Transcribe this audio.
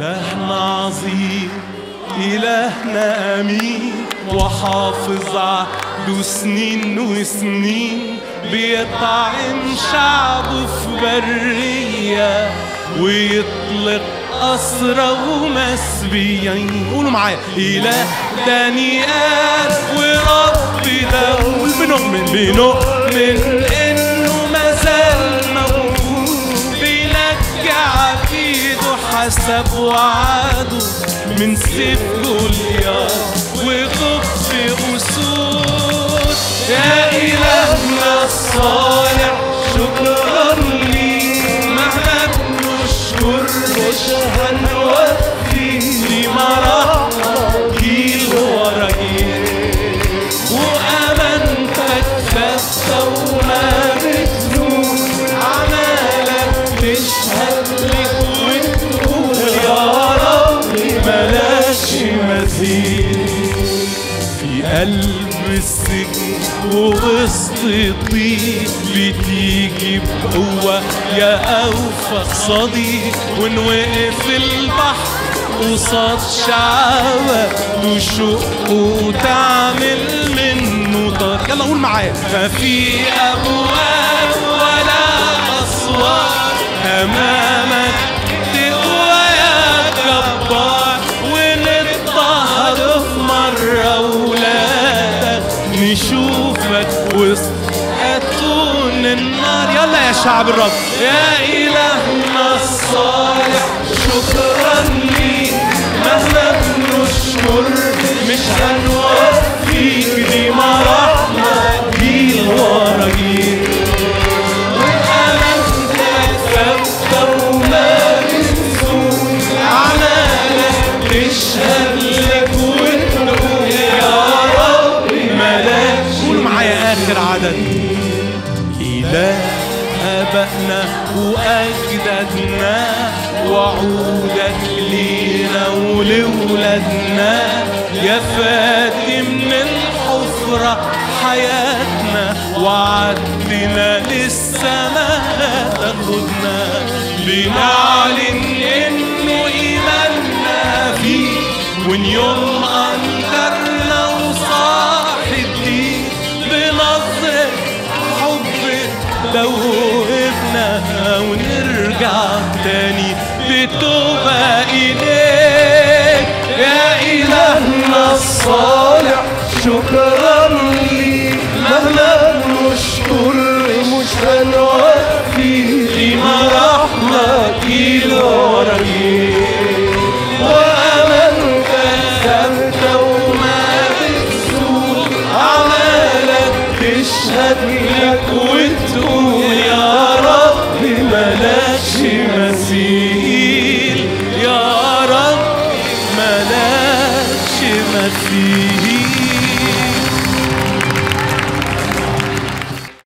إلهنا عظيم إلهنا أمين وحافظ عهده سنين وسنين بيطعم شعبه في برية ويطلق أسرى ومسبيين قولوا معايا إله دانيال ورب داود بنؤمن بنؤمن إنه مازال موجود بينجع بإيده حسب وعده من سيف جولياث وخبز أسود يا إلهنا الصالح شكرا ليك مهما بنشكر مش هنوفي لمراحمك جيل ورا جيل وأمانتك ثابتة وما بتزول عمالك تشهد لك وتقول يا رب بلاش مزيد في قلب السجن ووسط الضيق بتيجي بقوة يا أوفى صديق ونوقف البحر قصاد شعبك وشق وتعمل منه طار يلا قول معايا ما في أبواب ولا أسوار أمامك تقوى يا جبار ونضطهد في مرة ولادك نشوفك وسط أتون النار يلا يا شعب الرب يا إلهنا الصالح شكرا ليك مهما بنشكر مش هنوفيك دي مراحمك جيل ورا جيل وأمانتك ثابتة وما بتزول عمالك تشهد لك وتقول يا رب ملاك قولوا معايا آخر عدد إله آبائنا وأجدادنا وعودك لينا ولولادنا يا فاتي من الحفرة حياتنا وعدنا للسماء تاخدنا بنعلن انه ايماننا فيك وان يوم انكرنا وصاحب دي بنظرة حب دوبنا ونرجع تاني بتوبة إليك يا إلهنا الصالح شكرا ليك مهما نشكر مش هنوفي لمراحمك الورقي وأمانتك ثابتة وما بتزول عمالك تشهد لك وتقول يا رب ملاكش مثيل يا رب ملاكش مثيل